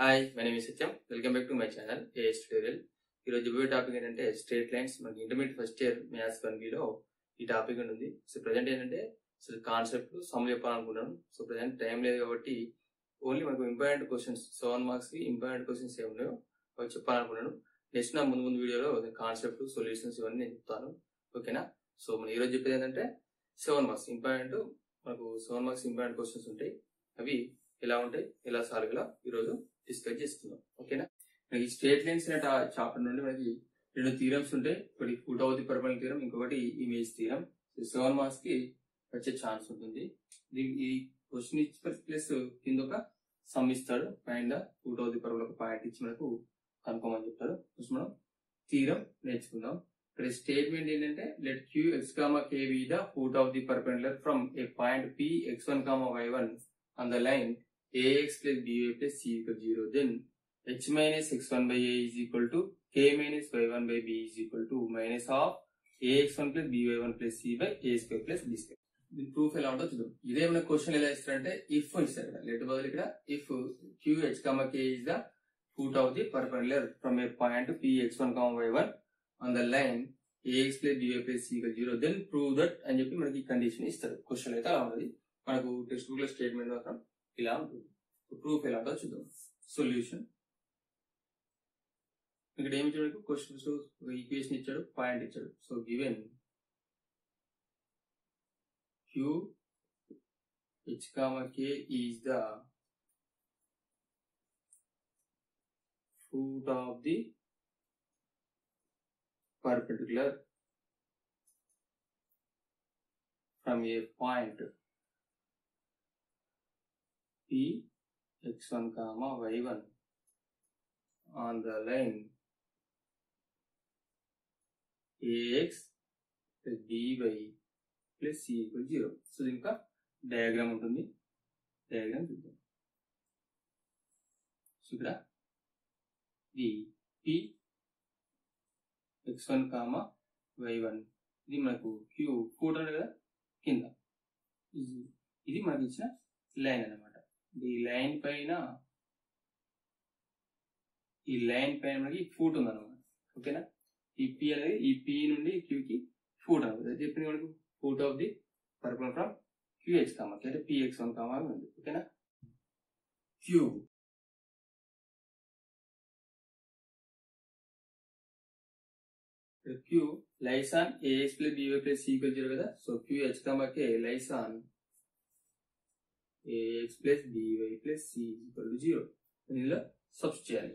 Hi my name Satyam welcome back to my channel AS tutorial ఈరోజు చెప్పే topic ఏంటంటే straight lines మనకి intermediate first year maths one below ఈ topic ఉంది so present ఏంటంటే అసలు కాన్సెప్ట్ సమ్ చెప్పాలనుకున్నాను సో ప్రజెంట్ టైం లేదు కాబట్టి ఓన్లీ మనకు ఇంపార్టెంట్ క్వశ్చన్స్ సెవెన్ మార్క్స్ కి ఇంపార్టెంట్ క్వశ్చన్స్ ఏమి ఉన్నాయో అవి చెప్పాలనుకున్నాను నెక్స్ట్ నా ముందు ముందు వీడియోలో కాన్సెప్ట్ సొల్యూషన్స్ ఇవన్నీ నేను చెప్తాను ఓకేనా సో మనం ఈరోజు చెప్పేది ఏంటంటే సెవెన్ మార్క్స్ ఇంపార్టెంట్ మనకు సెవెన్ మార్క్స్ ఇంపార్టెంట్ క్వశ్చన్స్ ఉంటాయి అవి ఎలా ఉంటాయి ఎలా సాల్వ్ ఇలా ఈరోజు డిస్కస్ చేస్తున్నాం ఓకేనా మనకి స్ట్రేట్ లైన్స్ అనే చాప్టర్ నుండి మనకి రెండు థీరమ్స్ ఉంటాయి ఒకటి foot of the permanent theorem ఇంకొకటి ఇమేజ్ థీరం సెవెన్ మార్క్స్ కి వచ్చే ఛాన్స్ ఉంటుంది ఇది- ఈ క్వశ్చన్ ఇచ్చి ప్లస్ కింద ఒక సమ్ ఇస్తాడు పైన ఫుట్ ఆఫ్ ది పర్మనెంట్ ఒక పాయింట్ ఇచ్చి మనకు కనుక్కోమని చెప్తాడు ఫస్ట్ మనం థీరం నేర్చుకుందాం ఇక్కడ స్టేట్మెంట్ ఏంటంటే let Q x comma k be the foot of the perpendicular from a point P x one comma y one on the line ax plus by plus c equal to 0 then h minus x1 by a is equal to k minus y1 by b is equal to minus of ax1 plus by1 plus c by a square plus b square దీని proof ఎలా ఉంటుందో చూద్దాం ఇదే మన question ఎలా ఇస్తారంటే if ఇస్తారు ఇక్కడ లెట్ బదులు ఇక్కడ if Q h comma k is the foot of the perpendicular from a point P x one comma y one on the line AX plus by plus c zero then prove that అని చెప్పి మనకి condition ఇస్తారు question అయితే అలా ఉన్నది మనకు text book లో statement మాత్రం ఇలా ఉంటుంది ప్రూఫ్ ఎలా ఉంటుందో చూద్దాం సొల్యూషన్ ఇక్కడ ఏమి ఇచ్చాడు క్వశ్చన్స్ ఒక ఈక్వేషన్ ఇచ్చాడు పాయింట్ ఇచ్చాడు so given Q h comma k is the foot of the perpendicular from a point p x1 comma y1 on the line ax plus by plus c equal 0 సో ఇంకా diagram ఉంటుంది diagram చూద్దాం so ఇక్కడ ఇది p x1 comma y1 ఇది మనకు queue foot ఉంది కదా కింద ఇది- ఇది మనకి ఇచ్చిన లైన్ అన్నమాట ఈ లైన్ పైన ఈ లైన్ పైన మనకి ఫూట్ ఉంది అనమాట ఓకేనా ఈ పి అనేది ఈ పి నుండి క్యూ కి ఫూట్ అనమాట అది చెప్పింది మనకు foot of the perpendicular from Q h comma అంటే పిఎక్స్ వన్ కామా అని ఉంది ఓకేనా Q Q lies on a x plus by plus c zero కదా so Q h comma k lies on ax plus by plus c is equal to 0. ఇందులో subs చేయాలి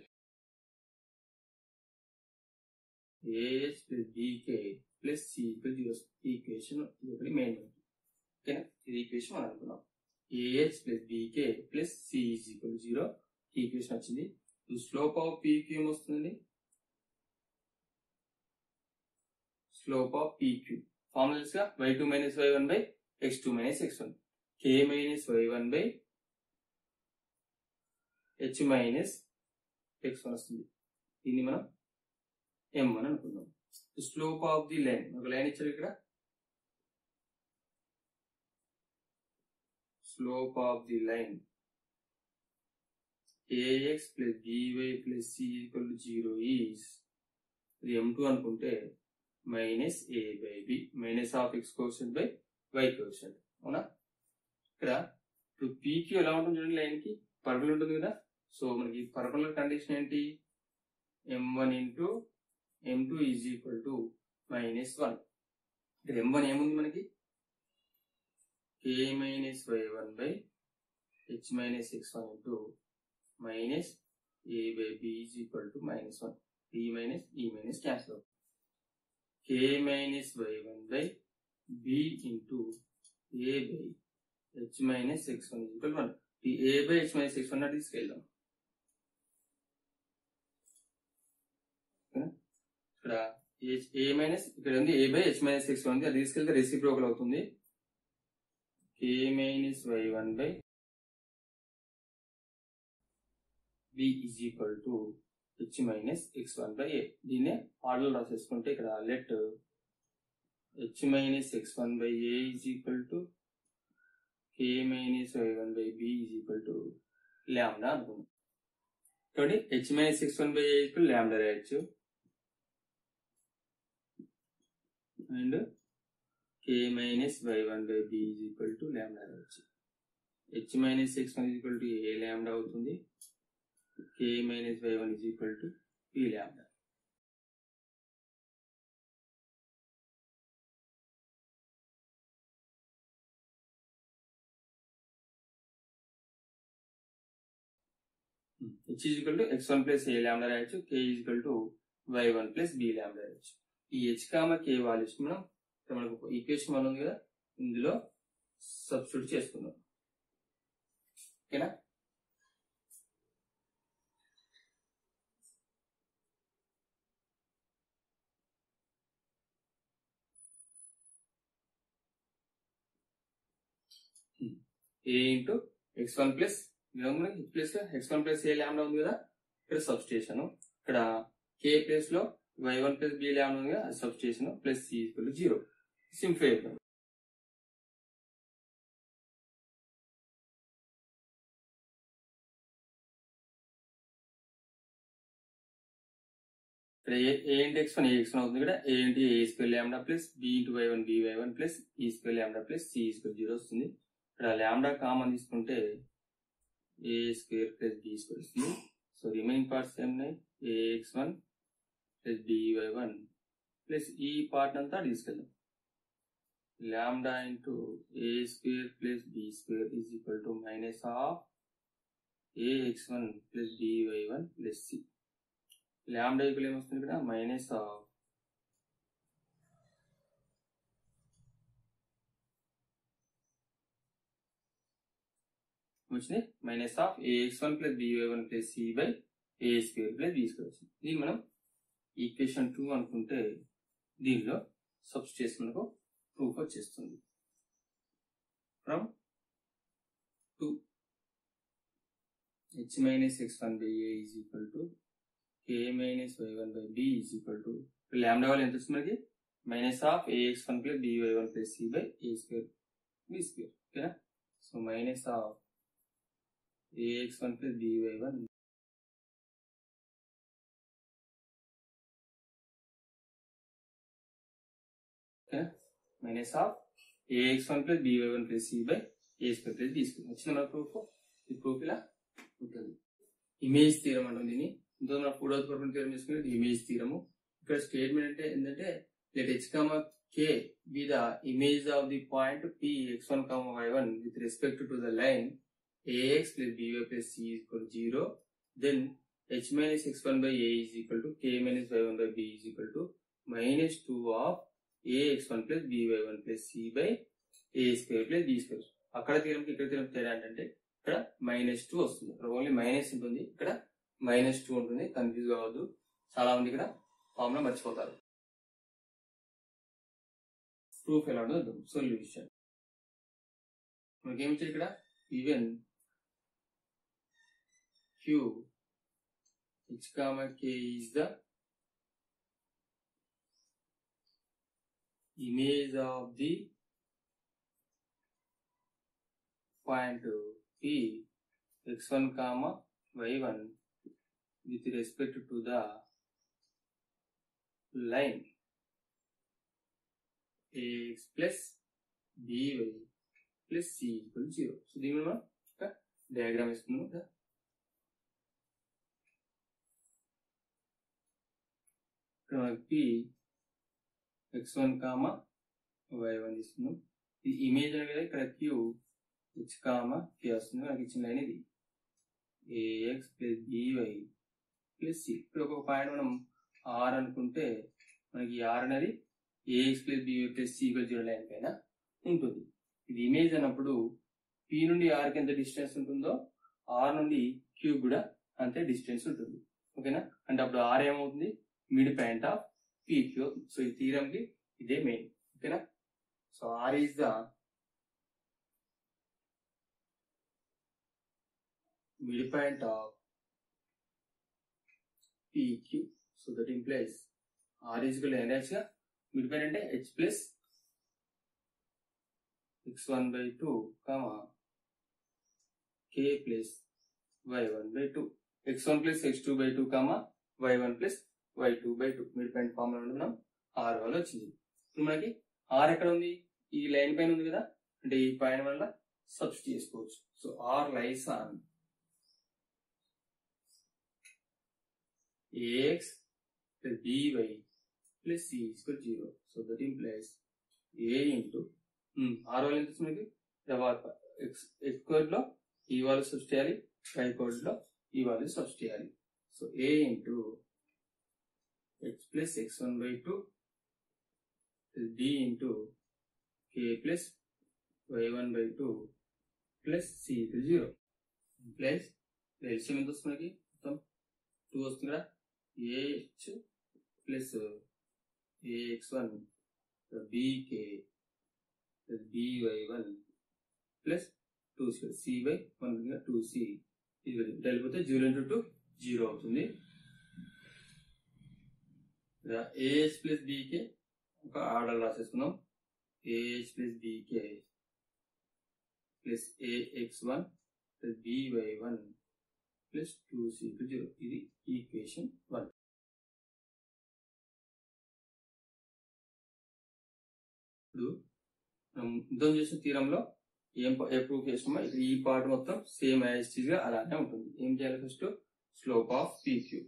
ax plus bk plus c equal to 0. ఈ equation ఇది ఒకటి main ఓకేనా ఇది equation మనం అనుకున్నాం ax plus bk plus c is equal to 0. ఈ ఈక్వేషన్ వచ్చింది స్లోప్ ఆఫ్ pq ఏమొస్తుందండి స్లోప్ ఆఫ్ pq ఫార్ములాస్ గా y2 minus y1 by x2 minus x1 k minus y1 by h minus x1 వస్తుంది దీన్ని మనం m1 అనుకుందాం slope of the line ఒక line ఇచ్చారు ఇక్కడ slope of the line ax plus by plus c equal to 0 is ఇది m2 అనుకుంటే minus a by b minus of x coefficient by y coefficient అవునా ఇక్కడ ఇప్పుడు పీక్యూ ఎలా ఉంటుంది చూడండి లైన్ కి పర్పుల్ ఉంటుంది కదా సో మనకి పర్పుల్ కండిషన్ ఏంటి m one into m two is equal to minus one ఇక్కడ ఎం వన్ ఏముంది మనకి k minus y one by h minus x one into minus a by b is equal to minus one ఈ minus ఈ minus cancel అవుతుంది k minus y one by b into a by h minus x one equal one ఈ a by h minus x one తీసుకెళ్దాం ఓకేనా? ఇక్కడ ఏ minus ఇక్కడ ఉంది a by h minus x one ఉంది అది తీసుకెళ్తే రెసిప్రోకల్ అవుతుంది k minus y one by b is equal to h minus x one by a దీన్నే ఆర్డర్ రాసేసుకుంటే ఇక్కడ let h minus x one by a is equal to k minus y1 by b is equal to lambda అనుకుందాం కాబట్టి h minus x one by a equal lambda రాయొచ్చు and k minus y one by b is equal to lambda రాయొచ్చు h minus x one is equal to a lambda అవుతుంది k minus y one is equal to b lambda h is equal to x one plus a lambda రాయొచ్చు k is equal to y one plus b lambda రాయొచ్చు ఈ H comma కే values మనం ఇక్కడ మనకు equation one ఉంది కదా ఇందులో substitute చేసుకుందాం ఓకేనా a into X one plus plus x one plus a lambda ఉంది కదా ఇక్కడ సబ్స్టేషన్ ఇక్కడ కే ప్లేస్ లో y one plus b lambda ఉంది కదా అది substitution plus C equal zero simplify అవుతాం ఇక్కడ a a into X one a x one అవుతుంది ఇక్కడ a into a square lambda plus b into y one b y one plus ఈ square lambda plus c square zero వస్తుంది ఇక్కడ lambda common తీసుకుంటే a square plus B square వస్తుంది so remaining parts ఏమున్నాయి a x one plus by one plus ఈ part అంతా తీసుకెళ్దాం lambda into a square plus B square is equal to minus of AX one plus by one plus c lambda equal ఏమొస్తుంది ఇక్కడ minus of వచ్చింది minus of AX one plus by one plus C by a square plus B square వచ్చింది ఇది మనం equation two అనుకుంటే దీనిలో substitution మనకు proof వచ్చేస్తుంది from two h minus x one by a is equal to k minus y one by b is equal to lambda వాళ్ళు ఎంత వస్తుంది మనకి minus of AX one plus by one plus C by a square b square ఓకేనా so minus of ax1 plus by1 okay minus of ax1 plus by1 plus c by a square plus b square వచ్చిన మన proof ఈ proof ఇలా ఉంటుంది image తీరం అంటుంది దీన్ని ఇంతో మన ఫోటో పర్పన్ తీరం చేసుకునేది ఇమేజ్ తీరము ఇక్కడ స్టేట్మెంట్ అంటే ఏంటంటే let h comma k be the image of the point P x one comma y one with respect to the line ax plus by plus c is equal to 0 then h minus x1 by a is equal to k minus y1 by b is equal to minus 2 of ax1 plus by1 plus c by a square plus b square అక్కడ తీరంకి ఇక్కడ తీరం తేడా ఏంటంటే ఇక్కడ minus two వస్తుంది ఇక్కడ only minus ఉంటుంది ఇక్కడ మైనస్ టూ ఉంటుంది కన్ఫ్యూజ్ కావద్దు చాలా మంది ఇక్కడ ఫార్ములా మర్చిపోతారు ప్రూఫ్ ఎలా ఉండదు సొల్యూషన్ మనకి ఏమి ఇక్కడ even q h comma k is the image of the point p x1 comma y1 with respect to the line ax plus by plus c equal to 0 so దీని మనం diagram ఇస్తున్నాం కదా ఇక్కడ మనకి X one comma y one తీసుకున్నాం ఇది image అనేది కదా ఇక్కడ క్యూ హెచ్ కామా కే వస్తుంది మనకి ఇచ్చిన లైన్ ఇది a x plus by plus c ఇప్పుడు ఒక పాయింట్ మనం ఆర్ అనుకుంటే మనకి ఆర్ అనేది a x plus by plus c zero line పైన ఉంటుంది ఇది ఇమేజ్ అన్నప్పుడు పి నుండి ఆర్కి ఎంత డిస్టెన్స్ ఉంటుందో ఆర్ నుండి క్యూ కూడా అంతే డిస్టెన్స్ ఉంటుంది ఓకేనా అంటే అప్పుడు ఆర్ ఏమవుతుంది mid point of PQ so ఈ తీరంకి ఇదే మెయిన్ ఓకేనా so R is the mid point of PQ so that implies R is కూడా ఎన్హెచ్ గా మిడ్ పాయింట్ అంటే h plus x one by two comma k plus y one by two x one plus x two by two comma y one plus y two by two mid point formula నుండి మనం are వల్ల వచ్చింది ఇప్పుడు మనకి are ఎక్కడ ఉంది ఈ line పైన ఉంది కదా అంటే ఈ పైన వల్ల సబ్స్టిట్యూట్ చేసుకోవచ్చు so R lies on a x plus by plus C equal zero so that implies a into R వాళ్ళు ఎంత వస్తుంది మనకి తర్వాత ఎక్స్ ఎక్స్ కోడ్ లో ఈ వాళ్ళు సబ్స్ చేయాలి వై కోడ్ లో ఈ వాళ్ళు సబ్స్ చేయాలి so a into X plus x one by two b into k plus y one by two plus C equal zero plus LCM ఎంత వస్తుంది మనకి మొత్తం టూ వస్తుంది కదా a h plus AX one b k b y one plus two c c by one two c ఇది వెళ్ళిపోతే zero into two zero అవుతుంది a h plus b k ఒక ఆర్డర్ రాసేసుకుందాం a h plus b k plus AX one plus by one plus two c zero ఇది equation one ఇప్పుడు మనం యుద్ధం చేసిన తీరంలో ఏం ప- ఏ ప్రూఫ్ చేసినామో ఇక్కడ ఈ పార్ట్ మొత్తం సేమ్ యాజిటీస్ గా అలానే ఉంటుంది ఏం చేయాలి first slope of PQ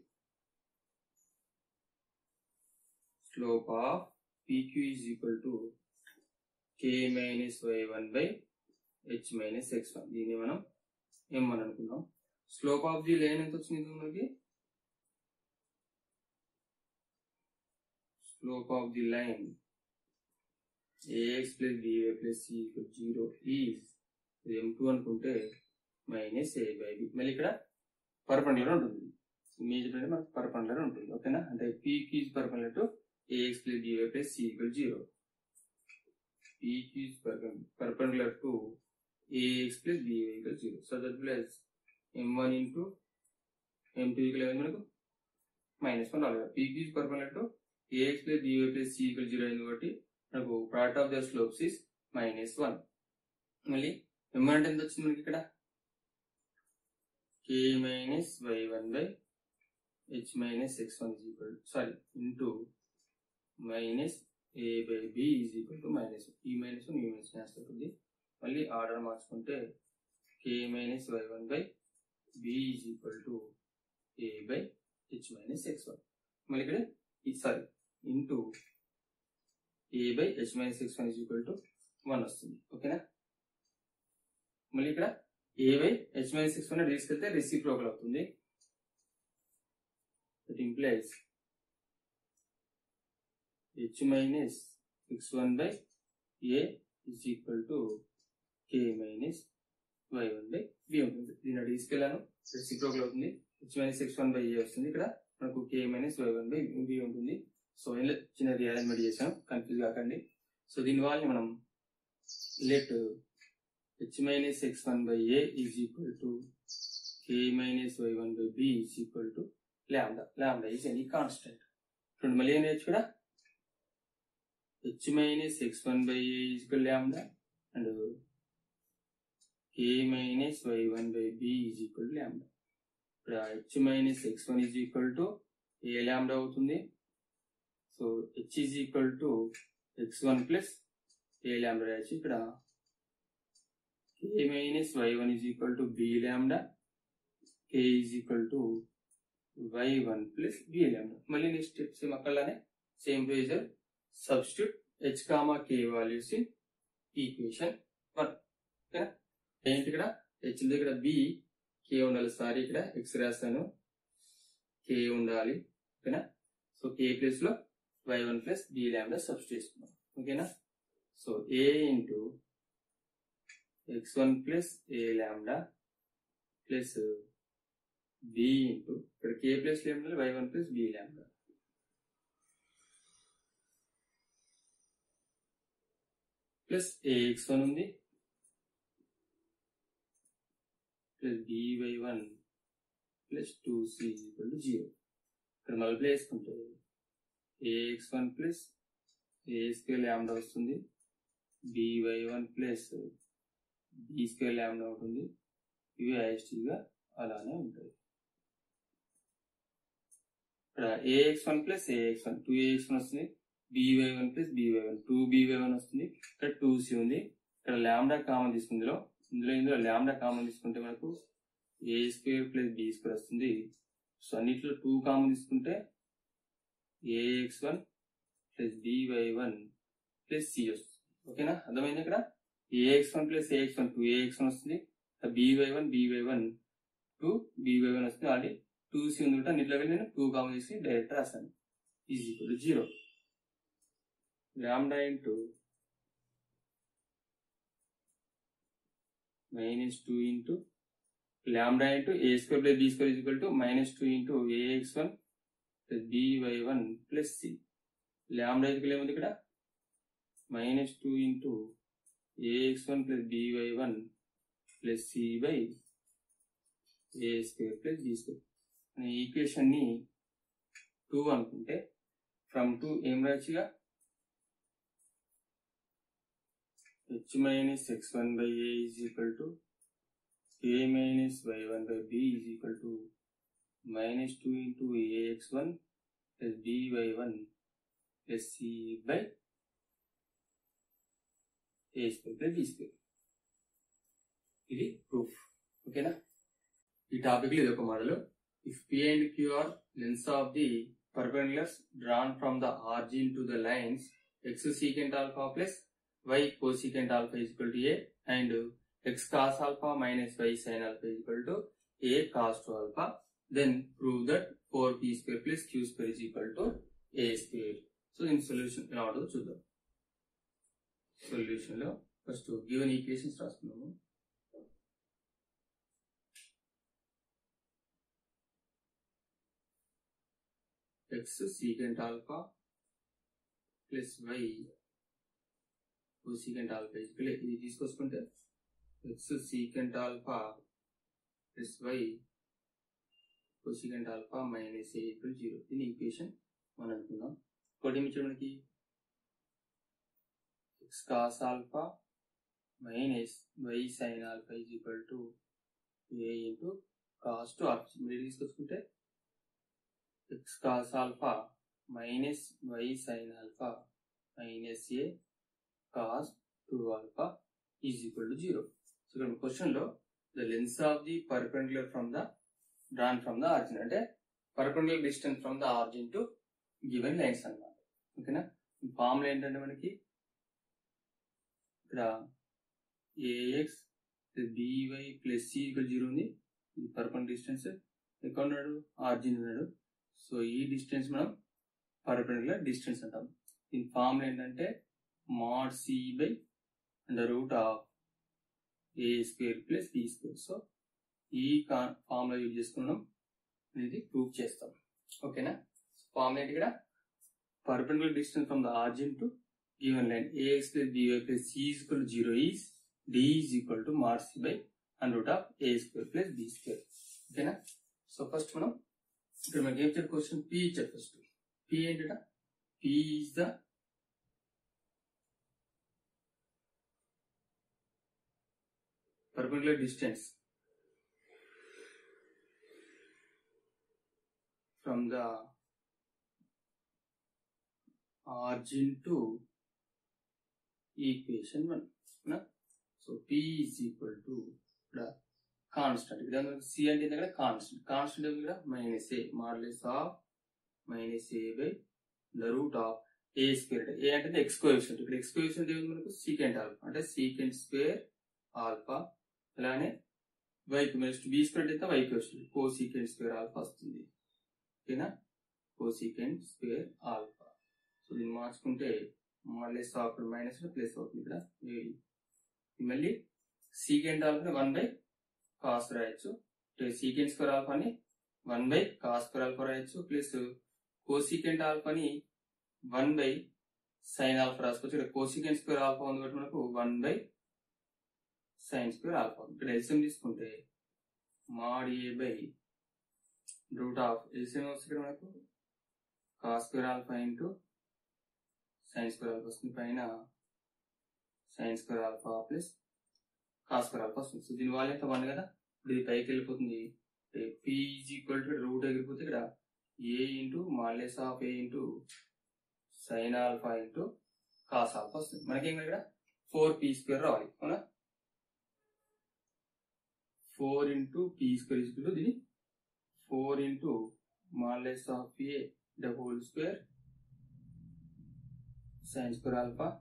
slope of PQ is equal to k minus y one by h minus x one దీన్ని మనం ఏం అని అనుకున్నాం స్లోప్ ఆఫ్ ది లైన్ ఎంత వచ్చింది ఇది మనకి slope of the line ax plus by plus c equal zero is m two అనుకుంటే మైనస్ ఏ బై బి మళ్ళీ ఇక్కడ పర్పండిలర్ ఉంటుంది ఇమేజ్ అంటే మనకు పర్పండిలర్ ఉంటుంది ఓకేనా అంటే peak is perpendicular to ax plus by plus C equal zero peak is perpendicular to ax plus by equal zero so that plus m one into m two equal మనకు minus one రాలేదు peak is perpendicular to ax plus by plus C equal zero అయింది కాబట్టి మనకు product of the slopes is minus one మళ్ళీ m అంటే ఎంత వచ్చింది మనకి ఇక్కడ k minus y one by h minus x one is equal sorry into minus a by b is equal to minus ఈ మైనస్ ఈ మైనస్ క్యాన్సిల్ అవుతుంది మళ్ళీ ఆర్డర్ మార్చుకుంటే k minus y one by b is equal to a by h minus x one మళ్ళీ ఇక్కడ sorry into a by h minus x one is equal to one వస్తుంది ఓకేనా మళ్ళీ ఇక్కడ a by h minus x one తీసుకెళ్తే reciprocal అవుతుంది that implies H minus x one by a is equal to k minus y one by b ఉంటుంది దీన్ని అటు తీసుకెళ్ళాను రెసిప్రోకల్ అవుతుంది h minus x one by a వస్తుంది ఇక్కడ మనకు k minus y one by b ఉంటుంది సో ఇందులో చిన్న రీఅరేంజ్మెంట్ చేసాం కన్ఫ్యూజ్ కాకండి సో దీని వల్ల మనం let h minus x one by a is equal to k minus y one by b is equal to lambda lambda is any constant చూడండి మళ్ళీ ఏం చేయొచ్చు కూడా h minus x one by a is equal lambda and k minus y one by b is equal lambda ఇప్పుడు h minus x one is equal to a lambda అవుతుంది so h is equal to x one plus a lambda రాయచ్చు ఇక్కడ k minus y one is equal to b lambda k is equal to y one plus b lambda మళ్ళీ next step same అక్కడనే same pressure substitute h comma k values in equation one ఓకేనా ఏంటి ఇక్కడ H దగ్గర B కే ఉండాలి sorry ఇక్కడ X రాస్తాను k ఉండాలి ఓకేనా సో కే ప్లేస్ లో y one plus b lambda substitute చేసుకున్నాం ఓకేనా so a into X one plus a lambda plus b into ఇక్కడ k plus lambda y one plus b lambda plus a x one ఉంది plus b y one plus two c equal to zero ఇక్కడ multiply చేసుకుంటే ax one plus a square lambda వస్తుంది by one plus B square lambda ఉంటుంది ఇవి ఐఎస్టీగా అలానే ఉంటాయి ఇక్కడ AX one plus AX one two ax one వస్తుంది by one plus by one two by one వస్తుంది ఇక్కడ టూ సి ఉంది ఇక్కడ ల్యాండా కామన్ తీసుకుంది ఇందులో ఇందులో ఇందులో ల్యాండా కామన్ తీసుకుంటే మనకు a square plus B square వస్తుంది సో అన్నిట్లో టూ కామన్ తీసుకుంటే ax one plus by one plus c వస్తుంది ఓకేనా అర్థమైంది ఇక్కడ AX one plus AX one two ax one వస్తుంది by one by one two by one వస్తుంది ఆల్రెడీ టూ సి ఉంది కాబట్టి అన్నిట్లో వెళ్ళి నేను టూ కామన్ చేసి డైరెక్ట్ రాస్తాను is equal to zero lambda into minus 2 into lambda into a square plus b square is equal to minus 2 into ax1 plus by1 plus c. lambda is equal to minus 2 into ax1 plus by1 plus c by a square plus b square. అనే equation ని two అనుకుంటే from two ఏం రాయొచ్చుగా h minus x1 by a is equal to a minus y1 by b is equal to minus 2 into ax1 plus by1 plus c by a square plus b square. ఇది proof ఓకేనా ఈ topic ఇది ఒక model if p and q are lengths of the perpendiculars drawn from the origin to the lines x secant alpha plus y cosecant alpha is equal to a and x cos alpha minus y sin alpha is equal to a cos 2 alpha. Then prove that 4p square plus q square is equal to a square. So in solution ఎలా ఉంటుందో చూద్దాం solution లో first given equations రాసుకున్నాము x secant alpha plus y cosecant alpha is equal ఇది తీసుకొచ్చుకుంటే x secant alpha plus y cosecant alpha minus a equal zero దీని ఈక్వేషన్ మనం అనుకుందాం ఒకటి ఇచ్చాడు మనకి x cos alpha minus y sin alpha is equal to a into cos to alpha మీరు తీసుకొచ్చుకుంటే x cos alpha minus y sin alpha minus a cos 2 alpha is equal to 0. So ఇక్కడ క్వశ్చన్ లో the lengths of the perpendicular from the drawn from the origin అంటే perpendicular distance from the origin to given lines అన్నమాట ఓకేనా formula ఏంటంటే మనకి ఇక్కడ ax by plus C equal zero ఉంది ఇది పర్పెండిక్యులర్ డిస్టెన్స్ ఎక్కడ ఉన్నాడు ఆర్జిన్ ఉన్నాడు సో ఈ డిస్టెన్స్ మనం పర్పెండిక్యులర్ డిస్టెన్స్ అంటాం దీని ఫార్ములా ఏంటంటే mod c by under root of a square plus b square. So ఈ ఫార్ములా యూజ్ చేసుకున్నాం అనేది ప్రూవ్ చేస్తాం ఓకేనా ఫార్ములా ఏంటి ఇక్కడ perpendicular distance from the origin to given line AX plus by plus c is equal to zero is d is equal to mod c by and root of A square plus B square ఓకేనా so first మనం ఇక్కడ మనకి ఏం చెప్పారు question p ఇచ్చారు first p ఏంటంటే p is the perpendicular distance from the origin to equation 1 na? so p is equal to ఇక్కడ constant ఇక్కడ సి అంటే దగ్గర కాన్స్టెంట్ కాన్స్టెంట్ దగ్గర minus a modulus of minus a by the root of A square a అంటే x coefficient ఇక్కడ x coefficient ఏముంది మనకు secant alpha అంటే సీకెంట్ స్క్వేర్ ఆల్ఫా అలానే వైకి నెక్స్ట్ బీ స్క్వేర్ అయితే వైకి వస్తుంది కో సీకెంట్ స్క్వేర్ ఆల్ఫా వస్తుంది ఓకేనా cosecant square alpha so దీన్ని మార్చుకుంటే లెస్ ఆఫ్ మైనస్ ప్లస్ అవుతుంది ఇక్కడ ఏడి మళ్ళీ సీకెంట్ ఆల్ఫాని వన్ బై కాస్ రాయొచ్చు సీకెంట్ స్క్వేర్ ఆల్ఫాని one by cos square alpha రాయొచ్చు ప్లస్ కోసీకెంట్ ఆల్ఫాని వన్ బై సైన్ ఆల్ఫా రాసుకోవచ్చు ఇక్కడ కోసీకెంట్ స్క్వేర్ ఆల్ఫా ఉంది కాబట్టి మనకు one by sine square alpha ఇక్కడ ఎల్సిఎం తీసుకుంటే mod a by root of LCM వస్తుంది ఇక్కడ మనకు cos square alpha into sine square alpha వస్తుంది పైన sine square alpha plus cos square alpha వస్తుంది సో దీని వాల్యూ ఎంత వన్ కదా ఇప్పుడు ఇది పైకి వెళ్ళిపోతుంది p is equal to root ఎగిరిపోతే ఇక్కడ a into modulus of a into sine alpha into cos alpha వస్తుంది మనకేం ఇక్కడ ఫోర్ పీ స్క్వేర్ రావాలి అవునా four into p square is దీని four into modulus of a the whole square sine square alpha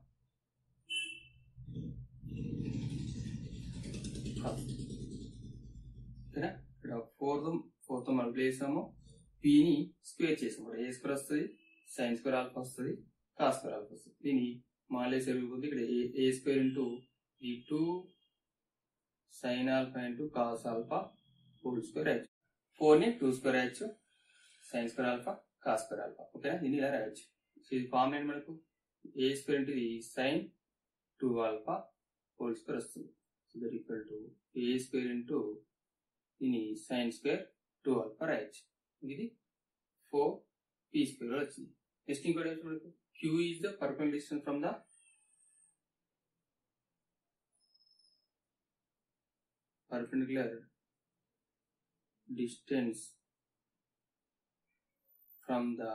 ఓకేనా ఇక్కడ ఫోర్ ఫోర్ తో multiply చేసాము పిని స్క్వేర్ చేసాము ఏ స్క్వేర్ వస్తుంది సైన్ స్క్వేర్ ఆల్ఫా వస్తుంది కాస్ స్క్వేర్ ఆల్ఫా వస్తుంది దీని మాలే జరిగిపోతే ఇక్కడ ఏ స్క్వేర్ ఇంటూ ఈ two sine alpha into cos alpha whole square రాయొచ్చు ఫోర్ ని టూ స్క్వేర్ రాయొచ్చు sine square alpha cos square alpha ఓకేనా దీన్ని ఇలా రాయొచ్చు సో ఇది ఫార్మ్ ఏంటి మనకు ఏ స్క్వేర్ ఇంటూ ఇది sine two alpha whole square వస్తుంది so that equal to a square into దీని సైన్ స్క్వేర్ టూ ఆల్ఫా రాయొచ్చు ఇది ఫోర్ పీ స్క్వేర్ వచ్చింది నెక్స్ట్ ఇంకోటి వచ్చి మనకు q is the perpendicular distance from the perpendicular distance from the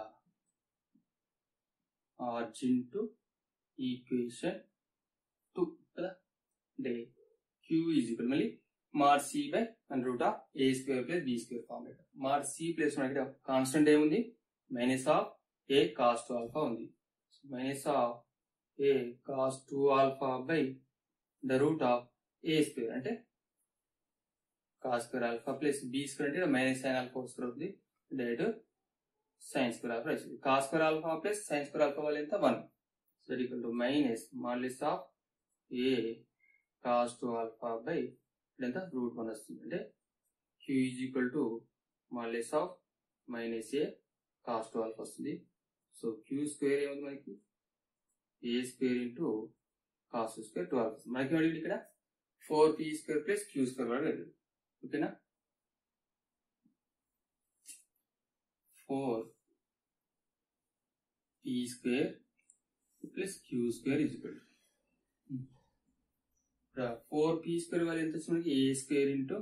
origin to equation 2 కదా అంటే q is equal మళ్ళీ mod c by and root of A square plus B square format mod c plus మనకి constant ఏముంది minus of a cos two alpha ఉంది minus of a cos two alpha by the root of A square అంటే cos square alpha plus B square అంటే minus sine alpha square అవుతుంది direct sine square alpha వచ్చింది cos square alpha plus sine square alpha వల్ల ఎంత one so equal to minus modulus of a cos two alpha by ఎంత root one వస్తుంది అంటే q is equal to modulus of minus a cos two alpha వస్తుంది so q square ఏముంది మనకి a square into cos square two alpha మనకి అడిగింది ఇక్కడ four P square plus queue square కూడా అడిగాడు ఓకేనా four P square plus queue square is equal ఇక్కడ ఫోర్ పీ స్క్వేర్ వాల్యూ ఎంత వచ్చింది మనకి a square into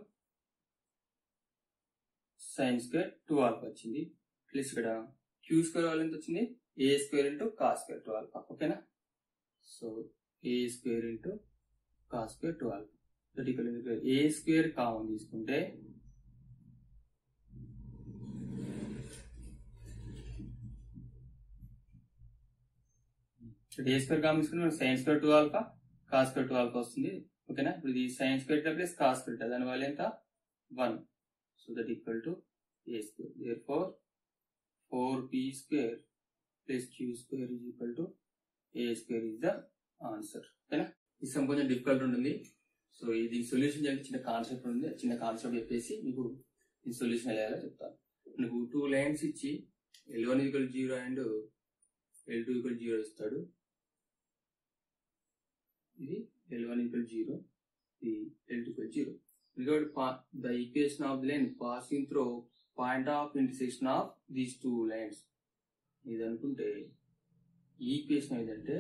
sine square two alpha వచ్చింది ప్లస్ ఇక్కడ క్యూ స్క్వేర్ వాల్యూ ఎంత వచ్చింది a square into cos square two alpha ఓకేనా so a square into cos square two alpha critical a square common తీసుకుంటే a square common తీసుకుంటే మనకి sine square two alpha cos square two alpha వస్తుంది ఓకేనా ఇప్పుడు ఇది sine square plus cos square దాని వల్ల ఎంత one so that equal to a square therefore four P square plus queue square is equal to a square is the answer ఓకేనా ఈ some కొంచెం డిఫికల్ట్ ఉంటుంది సో ఇది solution చేయాలి చిన్న కాన్సెప్ట్ ఉంది చిన్న కాన్సెప్ట్ చెప్పేసి మీకు ఈ సొల్యూషన్ ఎలా చెప్తాను మనకు టూ లైన్స్ ఇచ్చి L one equal zero and L two equal zero ఇస్తాడు ఇది ఎల్ వన్ ఈక్వల్ జీరో ఇది ఎల్ టూ ఈక్వల్ జీరో కాబట్టి the equation of the line passing through point of intersection of these two lines ఇది అనుకుంటే ఈ equation ఏదంటే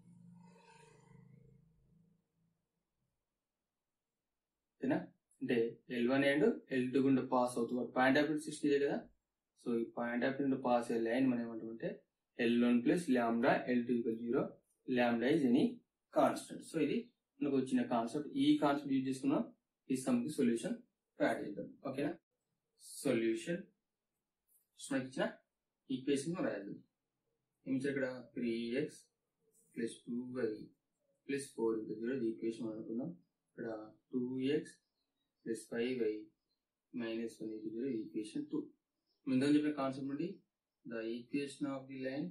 ఓకేనా అంటే L one and L two గుండా పాస్ అవుతుంది పాయింట్ ఆఫ్ ఇంటర్సెక్షన్ ఇదే కదా సో ఈ పాయింట్ ఆఫ్ ఇంటూ పాస్ అయ్యే లైన్ మనం ఏమంటామంటే L one plus lambda L two equal zero lambda is any constant so ఇది మనకు వచ్చిన కాన్సెప్ట్ ఈ కాన్సెప్ట్ యూజ్ చేసుకున్నాం ఈ సమ్ కి సొల్యూషన్ యాడ్ చేద్దాం ఓకేనా సొల్యూషన్ మనకి ఇచ్చిన ఈక్వేషన్ రాయాలి ఏమి ఇచ్చారు ఇక్కడ three X plus two Y plus four into zero equation అనుకున్నాం ఇక్కడ two X plus five Y minus one into zero equation two ముందని చెప్పిన కాన్సెప్ట్ నుండి the equation of the line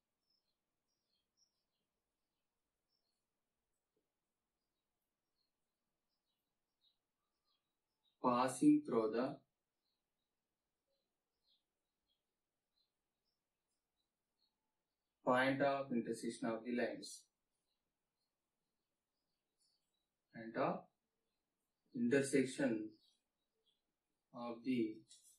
passing through the point of intersection of the lines and of intersection of the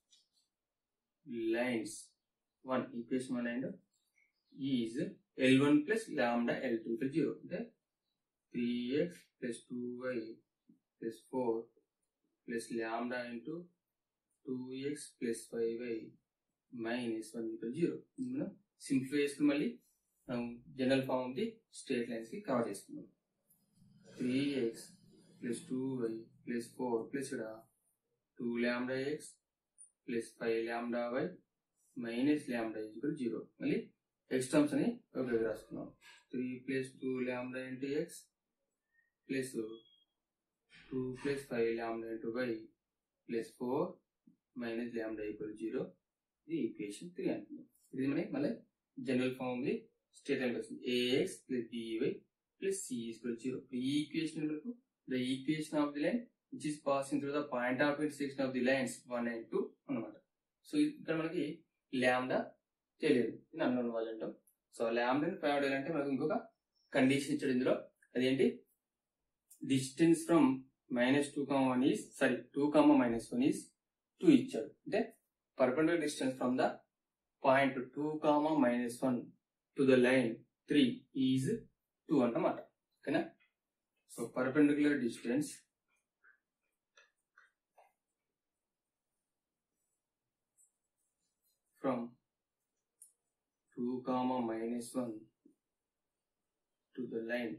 lines one equation one and is L1 plus lambda L2 equal 0 అంటే 3x plus 2y plus 4 plus lambda into 2x plus 5y minus one equal zero మనం simplify చేసుకుని మళ్ళీ మనం general form ఉంది straight lines కి cover చేసుకున్నాం three X plus two Y plus four plus ఇక్కడ two lambda X plus five lambda Y minus lambda equal zero మళ్ళీ X terms అని ఒక దగ్గర రాసుకున్నాం three plus two lambda into X plus two plus five lambda into Y plus four minus lambda equal zero ఇది equation three అంటున్నాం ఇది మనకి మళ్ళీ జనరల్ ఫామ్ ఉంది స్టేట్ లైన్ వస్తుంది A X plus by plus C equal zero ఈ equation మనకు the equation of the line which is passing through the point of intersection of the lines one and two అనమాట so ఇక్కడ మనకి ల్యాండా తెలియదు ఇది అన్నోన్ వాళ్ళు అంటాం సో ల్యాండా ఫైవ్ అవడం అంటే మనకు ఇంకొక కండిషన్ ఇచ్చాడు ఇందులో అదేంటి distance from minus two comma one is sorry two comma minus one is two ఇచ్చాడు అంటే perpendicular distance from the point two comma minus one to the line three is two అన్నమాట ఓకేనా so perpendicular distance from two comma minus one to the line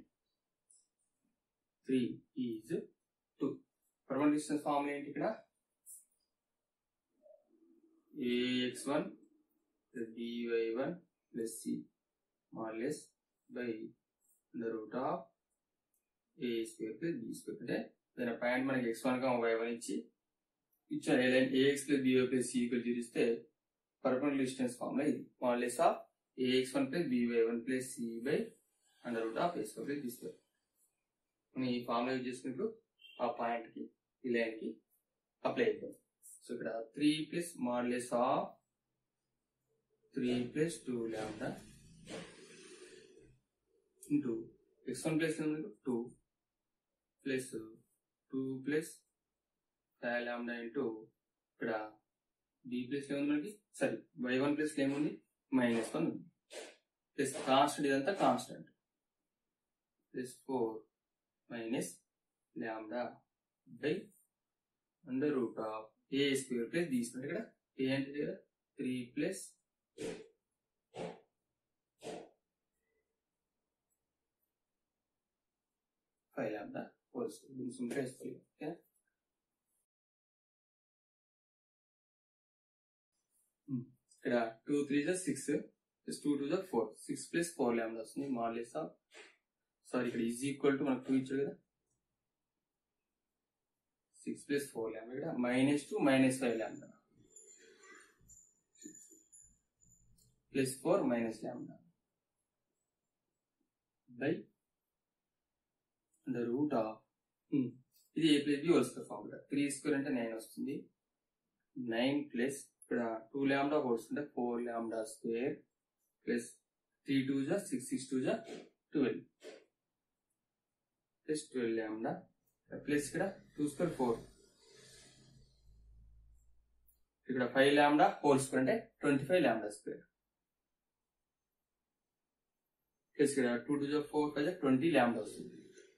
three is two perpendicular distance formula ఏంటి ఇక్కడ AX one plus by one plus C modulus by the root of A square plus B square అంటే దాని point మనకి X one గా Y one ఇచ్చి ఇచ్చిన ఏ line AX plus by plus C equal తీరిస్తే పర్మనెంట్ డిస్టెన్స్ ఫార్ములా ఇది modulus of AX one plus by one plus C by under root of A square plus B square మనం ఈ formula use చేసుకున్నప్పుడు ఆ point కి ఈ line కి apply అయిపోయింది సో ఇక్కడ three plus modulus of three plus two lambda into X one plus two plus two plus five lambda into ఇక్కడ బి ప్లస్ ఏముంది మనకి సారీ వై వన్ ప్లస్ ఏముంది మైనస్ వన్ ఉంది ప్లస్ కాన్స్టెంట్ ఇదంతా constant plus four minus lambda by under root of A square plus B square ఇక్కడ A అంటే కదా three plus five lambda whole square దీన్ని simplify చేసుకోవాలి ఓకే ఇక్కడ two three జా సిక్స్ ప్లస్ టూ టూ జా four six plus four lambda వస్తుంది modulus of sorry ఇక్కడ ఈజ్ ఈక్వల్ టు మనకు టూ ఇచ్చాడు కదా సిక్స్ ప్లస్ ఫోర్ ల్యాండా ఇక్కడ minus two minus five lambda plus four minus lambda by the root of ఇది A plus B వస్తుంది formula three square అంటే nine వస్తుంది nine plus ఇక్కడ టూ ల్యాండా హోల్స్ అంటే four lambda square plus three two జా six six two జా twelve plus twelve lambda plus ఇక్కడ two square four ఇక్కడ ఫైవ్ ల్యాండా హోల్ స్క్వేర్ అంటే twenty five lambda square plus ఇక్కడ two two జా four five జా twenty lambda వస్తుంది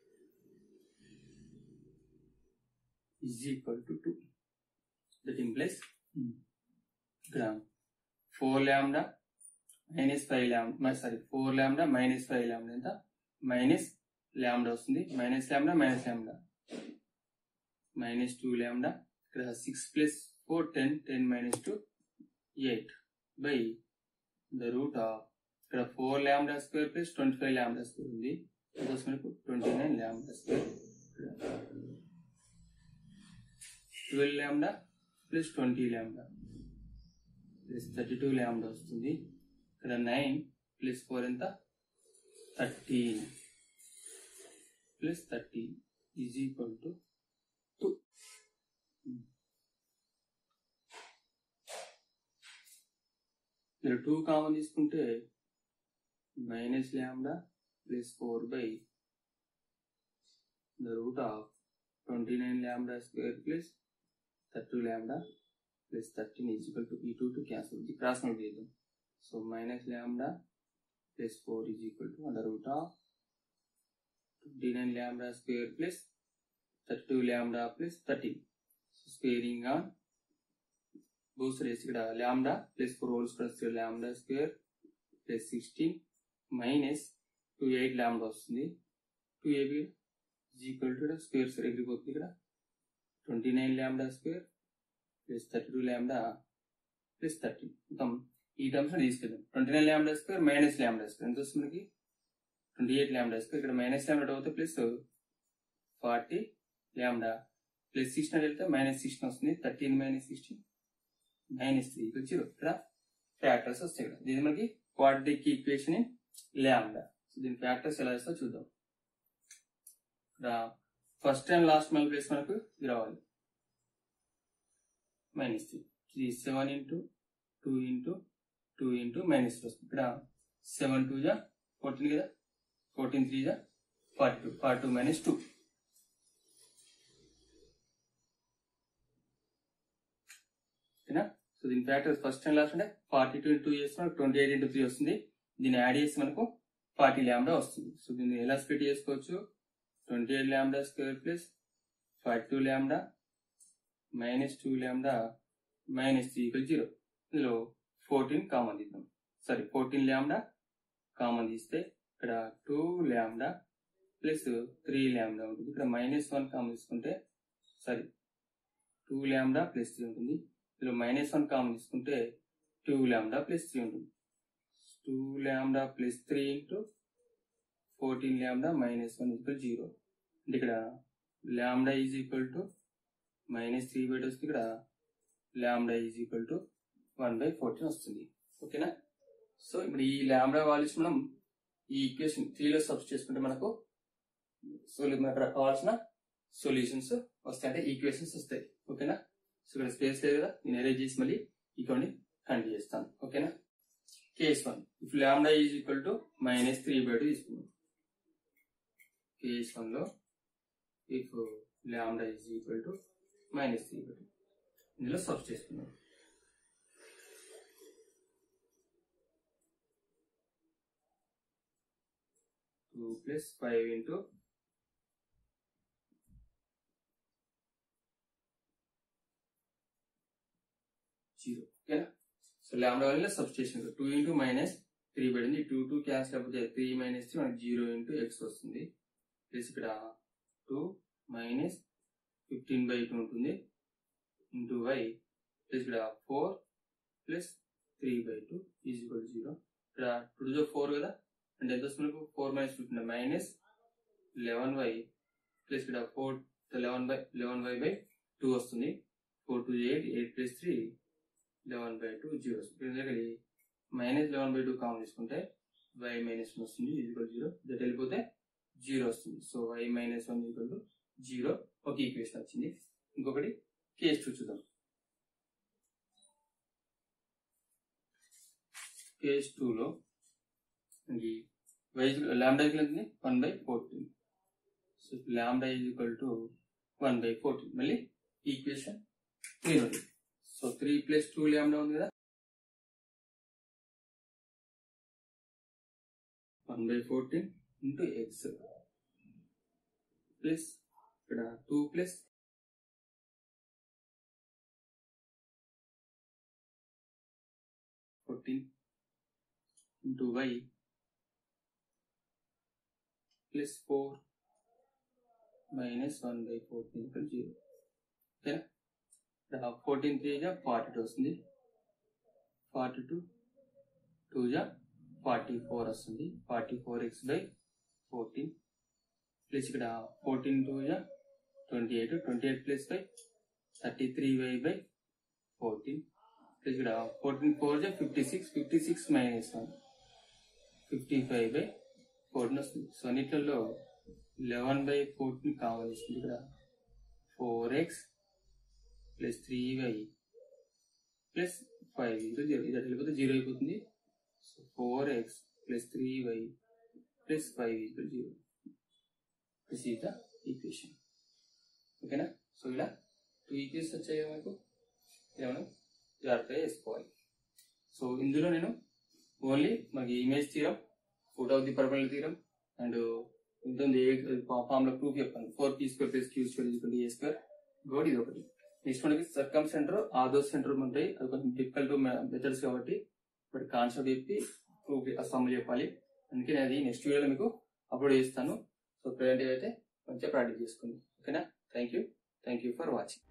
is equal to two that implies ఇక్కడ four lambda minus five lambda sorry four lambda minus five lambda ఎంత minus lambda వస్తుంది minus lambda minus lambda minus two lambda ఇక్కడ six plus four ten ten minus two eight by the root of ఇక్కడ four lambda square plus twenty five lambda square ఉంది మనకు twenty nine lambda square twelve lambda plus twenty lambda plus thirty two lambda వస్తుంది ఇక్కడ nine plus four ఎంత thirteen plus thirty is equal to two మీరు two common తీసుకుంటే minus lambda plus four by the root of twenty nine lambda square plus thirty lambda plus thirteen is equal to ఈ two to cancel cross note చేద్దాం so minus lambda plus four is equal to under root of twenty nine lambda square plus thirty two lambda plus thirty so squaring on booster చేసి ఇక్కడ lambda plus four whole square lambda square plus sixteen minus two eight lambda వస్తుంది two A B equal to square square ఎగిరిపోతుంది ఇక్కడ twenty nine lambda square plus thirty two lambda plus thirty మొత్తం ఈ terms తీసుకెళ్దాం twenty nine lambda square minus lambda square ఎంత వస్తుంది మనకి twenty eight lambda square ఇక్కడ మైనస్ ల్యాండా అవుతుంది plus forty lambda plus sixteen వెళ్తే మైనస్ సిక్స్టీన్ వస్తుంది thirteen minus sixteen minus three ఇక్కడ జీరో ఇక్కడ ఫ్యాక్టర్స్ వస్తాయి ఇక్కడ దీని మనకి quadratic equation in lambda so దీని ఫ్యాక్టర్స్ ఎలా వేస్తో చూద్దాం ఇక్కడ ఫస్ట్ అండ్ లాస్ట్ మళ్ళీ ప్లేస్ మనకు ఇది రావాలి మైనస్ త్రీ ఇది seven into two into two into minus three వస్తుంది ఇక్కడ సెవెన్ టూ జా ఫోర్టీన్ కదా ఫోర్టీన్ త్రీ జా forty two forty two minus two ఓకేనా సో దీని ఫ్యాక్టర్ ఫస్ట్ అండ్ లాస్ట్ అంటే ఫార్టీ టూ ఇంటూ చేస్తే ట్వంటీ ఎయిట్ ఇంటూ త్రీ వస్తుంది దీన్ని యాడ్ చేసి మనకు ఫార్టీ ల్యాండా వస్తుంది సో దీన్ని ఎలా స్ప్లిట్ చేసుకోవచ్చు twenty eight lambda square plus forty two lambda minus two lambda minus three equal zero ఇందులో ఫోర్టీన్ కామన్ తీద్దాం సారీ ఫోర్టీన్ ల్యాండా కామన్ తీస్తే ఇక్కడ two lambda plus three lambda ఉంటుంది ఇక్కడ మైనస్ వన్ కామన్ తీసుకుంటే sorry two lambda plus three ఉంటుంది ఇందులో minus one common తీసుకుంటే టూ ల్యాండా ప్లస్ త్రీ ఉంటుంది two lambda plus three into fourteen lambda minus one equal zero అంటే ఇక్కడ lambda is equal to minus three by two వస్తుంది ఇక్కడ lambda is equal to one by fourteen వస్తుంది ఓకేనా so ఇప్పుడు ఈ ల్యాండా వాల్యూస్ మనం ఈ ఈక్వేషన్ త్రీలో సబ్స్ చేసుకుంటే మనకు సో మనకు కావాల్సిన సొల్యూషన్స్ వస్తాయి అంటే ఈక్వేషన్స్ వస్తాయి ఓకేనా సో ఇక్కడ స్పేస్ లేదు కదా నేను అరేంజ్ చేసి మళ్ళీ ఇక్కడ కంటిన్యూ చేస్తాను ఓకేనా case one if lambda is equal to minus three by two తీసుకున్నాం కేస్ వన్ లో if lambda is equal to minus three by two ఇందులో సబ్స్ చేసుకున్నాం two plus five into zero ఓకేనా so lambda value substitution two into minus three పడింది two two cancel అయిపోతే three minus three మనకి zero into X వస్తుంది plus ఇక్కడ two minus fifteen by two ఉంటుంది into Y plus ఇక్కడ four plus three by two is equal zero ఇక్కడ two జో four కదా అంటే ఎంత వస్తుంది మనకు four minus fifteen minus eleven Y plus ఇక్కడ four eleven by eleven Y by two వస్తుంది four two eight eight plus three eleven by two zero వస్తుంది minus eleven by two common తీసుకుంటే వై మైనస్ వన్ వస్తుంది equal zero that వెళ్ళిపోతే zero వస్తుంది so Y minus one equal to zero ఒక equation వచ్చింది ఇంకొకటి case two చూద్దాం case టూలో ఈ వై ల్యాండా ఈక్వల్ ఎంత one by fourteen so lambda is equal to one by fourteen మళ్ళీ ఈక్వేషన్ త్రీ ఉంది so three plus two lambda ఉంది కదా one by fourteen into X plus ఇక్కడ two plus fourteen into Y plus four minus one by fourteen ఇక్కడ zero ఓకేనా ఇక్కడ fourteen three జా forty two వస్తుంది ఫార్టీ టూ టూ జా ఫార్టీ ఫోర్ వస్తుంది forty four X by fourteen plus ఇక్కడ fourteen two జా twenty eight twenty eight plus by thirty three Y by fourteen plus ఇక్కడ ఫోర్టీన్ ఫోర్ జా fifty six fifty six minus one fifty five by fourteen వస్తుంది so అన్నిట్లలో eleven by fourteen కావాలి ఇక్కడ four X plus three Y plus five into zero ఇది వెళ్ళిపోతే జీరో అయిపోతుంది so four X plus three Y plus five equal zero this is the equation ఓకేనా so ఇలా టూ ఈక్వేషన్స్ వచ్చాయి మనకు ఇలా మనం జాగ్రత్తగా వేసుకోవాలి సో ఇందులో నేను ఓన్లీ మనకి image theorem photo of the purple theorem and ఇంత ఫామ్ లో ప్రూఫ్ చెప్పాను four P square plus queue square equal A square గోడ్ ఇది ఒకటి నెక్స్ట్ మనకి సర్కమ్ సెంటర్ ఆదో సెంటర్ ఉంటాయి అది కొంచెం డిఫికల్ట్ మెథడ్స్ కాబట్టి బట్ కాన్సెప్ట్ చెప్పి సమ్ చెప్పాలి అందుకే నేను అది నెక్స్ట్ వీడియోలో మీకు అప్లోడ్ చేస్తాను సో ప్రజెంట్ అయితే మంచిగా ప్రాక్టీస్ చేసుకోండి ఓకేనా thank you thank you for watching